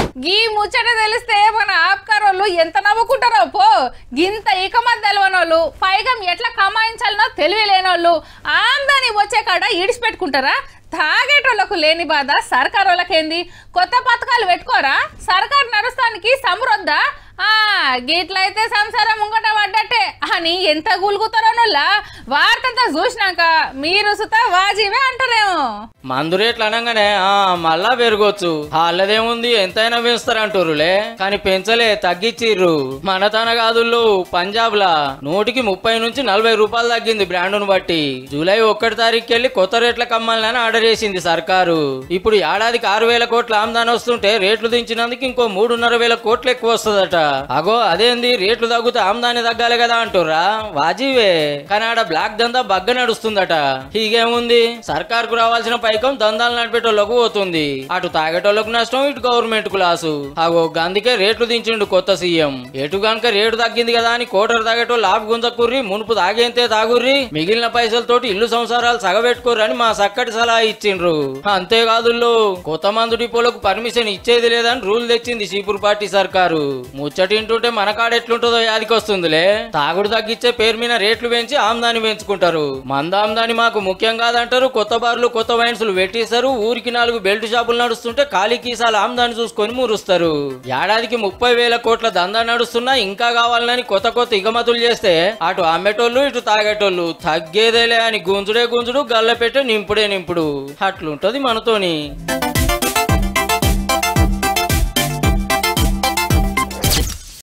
గీ ముచ్చట తెలిస్తే మన ఆప్కారోళ్ళు ఎంత నవ్వుకుంటారో పో గింత ఇకమత్ తెలవనోళ్ళు పైగా ఎట్లా కమాయించాలనో తెలివి లేనోళ్ళు ఆమ్దాని వచ్చే కాడ ఇడిచిపెట్టుకుంటారా తాగేటోళ్ళకు లేని బాధ సర్కార్ వాళ్ళకేంది కొత్త పథకాలు పెట్టుకోరా సర్కార్ నడుస్తానికి సమృద్ధా ఆ గిట్లయితే సంసారం ముంగట పడ్డట్టే అని ఎంత గులుగుతారో నోళ్ళ వార్తంతా చూసినాక మీరు సుత వాజీవే అంటారేమో మందు రేట్లు అనగానే ఆ మళ్ళా పెరగొచ్చు వాళ్ళదేముంది ఎంతైనా పెంచుతారంటారులే కానీ పెంచలే తగ్గిచ్చిర్రు మన తనగాదుల్లో పంజాబ్ లా నూటికి ముప్పై నుంచి నలభై రూపాయలు తగ్గింది బ్రాండును బట్టి జూలై ఒక్కటి తారీఖుకి వెళ్ళి కొత్త రేట్ల కమ్మాలని ఆర్డర్ చేసింది సర్కారు ఇప్పుడు ఏడాదికి ఆరు వేల కోట్ల ఆమ్దాని వస్తుంటే రేట్లు దించినందుకు ఇంకో మూడున్నర వేల కోట్లు ఎక్కువ వస్తుందట అగో అదేంది రేట్లు తగ్గుతే ఆమ్దాని తగ్గాలి కదా అంటుర్రా వాజీవే కానీ ఆడ బ్లాక్ దందా బగ్గ నడుస్తుందట హీగేముంది సర్కార్ కు రావాల్సిన పైకం దందాలు నడిపేటోళ్ళకు పోతుంది అటు తాగేటోళ్ళకు నష్టం ఇటు గవర్నమెంట్ కు లాసు అగో గందుకే రేట్లు దించిండు కొత్త సీఎం ఎటు గనుక రేటు తగ్గింది కదా అని కోటర్ తాగేటోళ్ళు ఆపు గుంజకుర్రి మునుపు తాగేంతే తాగుర్రి మిగిలిన పైసలతోటి ఇల్లు సంసారాలు సగబెట్టుకోర్రి అని మా చక్కటి సలహా ఇచ్చిండ్రు అంతేకాదుల్లో కొత్త మందు డిపోలకు పర్మిషన్ ఇచ్చేది లేదని రూల్ తెచ్చింది చీపురు పార్టీ సర్కారు ముచ్చటింటుంటే మన కాడ ఎట్లుంటుందో యాదికి వస్తుందిలే తాగుడు తగ్గించే పేరు మీద రేట్లు పెంచి ఆమ్దాని పెంచుకుంటారు మంద ఆమ్దాని మాకు ముఖ్యం కాదంటారు కొత్త బార్లు కొత్త వైన్స్లు పెట్టేస్తారు ఊరికి నాలుగు బెల్ట్ షాపులు నడుస్తుంటే ఖాళీ కీసాలు ఆమ్దాని చూసుకొని మురుస్తారు ఏడాదికి ముప్పై వేల కోట్ల దందా నడుస్తున్నా ఇంకా కావాలని కొత్త కొత్త ఇగమతులు చేస్తే అటు అమ్మేటోళ్ళు ఇటు తాగేటోళ్ళు తగ్గేదేలే అని గుంజుడే గుంజుడు గల్ల పెట్టే నింపుడే నింపుడు అట్లుంటది మనతోని